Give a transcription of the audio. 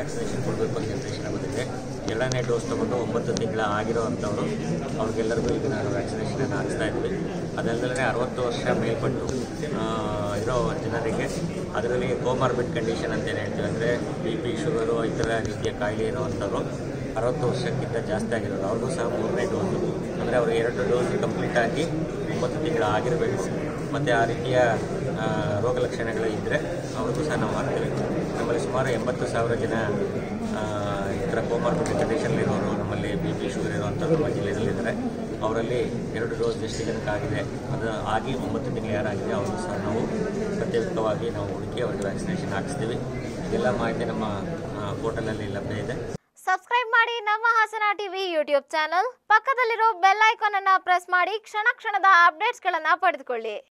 vaccination ಕೊಡಬೇಕು ಅಂತ ನಿರ್ದೇಶನ ಬಂದಿದೆ ಎರಡನೇ ಡೋಸ್ ತೊಗೊಂಡು ಒಂಬತ್ತು ತಿಂಗಳ ಆಗಿರೋ ಅಂಥವ್ರು ಅವ್ರಿಗೆಲ್ಲರಿಗೂ ಈಗ ನಾನು ವ್ಯಾಕ್ಸಿನೇಷನ್ ಹಾಕ್ಸ್ತಾ ಇದ್ವಿ ಅದಲ್ಲದೆ ಅರವತ್ತು ವರ್ಷ ಮೇಲ್ಪಟ್ಟು ಆ, ಇರೋ ಜನರಿಗೆ ಅದರಲ್ಲಿ ಕೋಮಾರ್ಬಿಡ್ ಕಂಡೀಷನ್ ಅಂತ ಏನು ಹೇಳ್ತೀವಿ ಅಂದರೆ ಬಿ ಪಿ ಶುಗರು ಈ ಥರ ರೀತಿಯ ಕಾಯಿಲೆ ಇರುವಂಥವ್ರು ಅರವತ್ತು ವರ್ಷಕ್ಕಿಂತ ಜಾಸ್ತಿ ಆಗಿರೋರು ಅವ್ರಿಗೂ ಸಹ ಮೂರನೇ ಡೋಸು ಅಂದರೆ ಅವರು ಎರಡು ಡೋಸ್ ಕಂಪ್ಲೀಟಾಗಿ ಒಂಬತ್ತು ತಿಂಗಳ ಆಗಿರಬೇಕು ಮತ್ತು ಆ ರೀತಿಯ ಆ, ರೋಗ ಲಕ್ಷಣಗಳು ಇದ್ದರೆ ಅವ್ರಿಗೂ ಸಹ ನಾವು ಮಾಡ್ತೇವೆ ನಮ್ಮಲ್ಲಿ ಸುಮಾರು ಎಂಬತ್ತು ಸಾವಿರ ಜನ ಆ, ಈ ಥರ ಕೋಮಾರ್ಬಿಡ್ ಕಂಡೀಷನ್ಲಿರೋರು ನಮ್ಮಲ್ಲಿ ಬಿ ಪಿ ಶುಗರ್ ಇರುವಂಥವ್ರು ನಮ್ಮ ಜಿಲ್ಲೆಯಲ್ಲಿದ್ದಾರೆ ಅವರಲ್ಲಿ ಎರಡು ಡೋಸ್ ಎಷ್ಟು ಜನಕ್ಕಾಗಿದೆ ಅದು ಆಗಿ ಒಂಬತ್ತು ತಿಂಗಳು ಯಾರಾಗಿದೆ ಅವ್ರಿಗೂ ಸಹ ನಾವು ಪ್ರತ್ಯೇಕವಾಗಿ ನಾವು ಹುಡುಕಿ ಅವ್ರಿಗೆ ವ್ಯಾಕ್ಸಿನೇಷನ್ ಹಾಕಿಸ್ತೀವಿ ಇದೆಲ್ಲ ಮಾಹಿತಿ ನಮ್ಮ ಪೋರ್ಟಲಲ್ಲಿ ಲಭ್ಯ ಇದೆ ಸಬ್ಸ್ಕ್ರೈಬ್ ಮಾಡಿ ನಮ್ಮ ಹಾಸನ ಟಿವಿ ಯೂಟ್ಯೂಬ್ ಚಾನಲ್ ಪಕ್ಕದಲ್ಲಿರೋ ಬೆಲ್ ಐಕಾನ್ ಅನ್ನ ಪ್ರೆಸ್ ಮಾಡಿ ಕ್ಷಣ ಕ್ಷಣದ ಅಪ್ಡೇಟ್ಸ್ಗಳನ್ನ ಪಡೆದುಕೊಳ್ಳಿ